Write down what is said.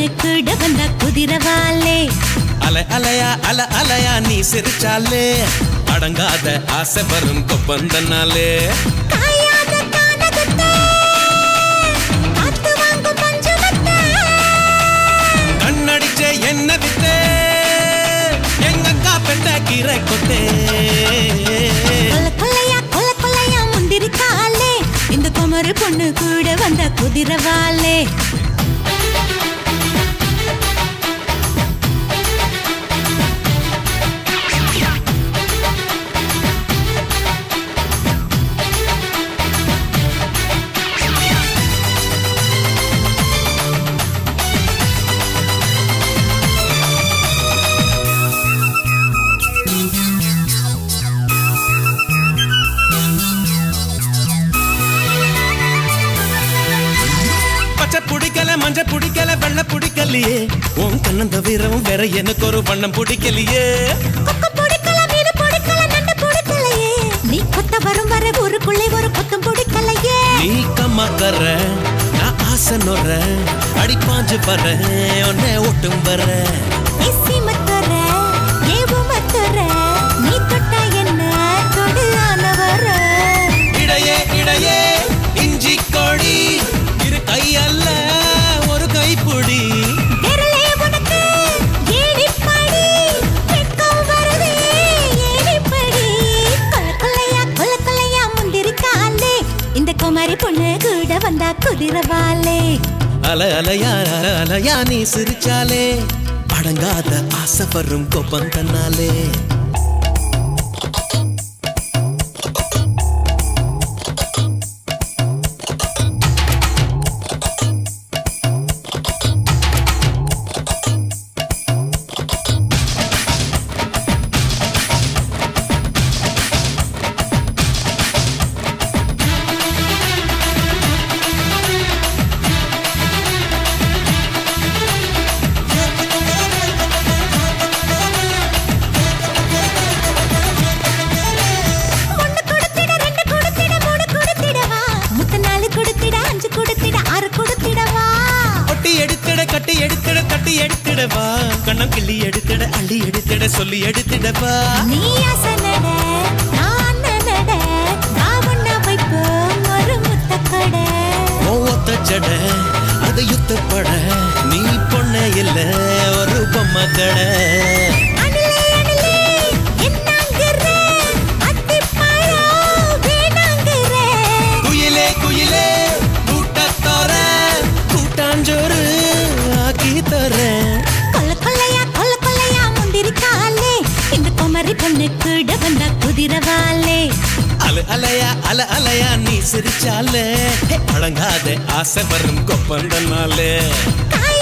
கூட வந்த குதிரவாலே அல அலையா அல அலையா நீ சிரிச்சாலே அடங்காத ஆசை வரும் கொப்பந்தனாலே காயாத கானகத்தை காத்து வாங்கும் பஞ்சமத்தை கண்ணடிச்ச என்ன வித்தே எங்கக்கா பெட்ட கீரை கொத்தே கொல்ல கொல்லையா கொல்ல கொல்லையா முந்திரிக்காலே இந்த குமரு பொண்ணு கூட வந்த குதிரவாலே பச்சை பிடிக்கல மஞ்ச பிடிக்கல வெள்ளை பிடிக்கலையே உன் கண்ணந்த வீரமும் வேற எனக்கு ஒரு வண்ணம் பிடிக்கலையே கொக்கு பிடிக்கல மீன் பிடிக்கல நண்டு பிடிக்கலையே நீ கொத்த வரும் வர ஊருக்குள்ளே ஒரு கொத்தம் பிடிக்கலையே நீ கம்மாக்கற நான் ஆசை நொற அடி பாஞ்சு பற உன்னை ஒட்டும் வர இசி மத்தர ஏவு மத்தர நீ தொட்ட என்ன தொடு ஆனவர இடையே இடையே இஞ்சி கோடி இரு கை அல்ல ஒரு கைப்புடி விரலே உனக்கு ஏணிப்படி வெட்கம் வருதே ஏணிப்படி கொல்ல கொல்லையா கொல்ல கொல்லையா முந்திரிக்காலே இந்த குமரி பொண்ணு கூட வந்தா குதிரவாலே அல அலையா அல அலையா நீ சிரிச்சாலே அடங்காத ஆசை வரும் கோப்பம் தன்னாலே ஒண்ணு கொடுத்திட ரெண்டு கொடுத்திட மூணு கொடுத்திடவா முத்த நாலு கொடுத்திட அஞ்சு கொடுத்திட ஆறு கொடுத்திடவா ஒட்டி எடுத்திட கட்டி எடுத்திட தட்டி எடுத்திடவா கண்ணம் கிள்ளி எடுத்திட அள்ளி எடுத்திட சொல்லி எடுத்திடவா நீ ஆசை நட நான் நட காவண்ணா வைப்போம் ஒரு முத்த கடை ஒத்த ஜட அது யுத்தப்பட நீ பொண்ண இல்ல ஒரு பொம்மை கடை அணிலே அணிலே என்னாங்கிற அத்திப்பழம் வேணாங்கிற குயிலே குயிலே கூட்டத்தோர கூட்டாஞ்சோறு ஆக்கி தரேன் கொல்ல கொல்லையா கொல்ல கொல்லையா முந்திரிக்காலே இந்த குமரி பொண்ணு கூட வந்த குதிரவாலே அல அலையா அல அலையா நீ சிரிச்சாலே அடங்காத ஆசை வரும் கொப்பந்தனாலே காய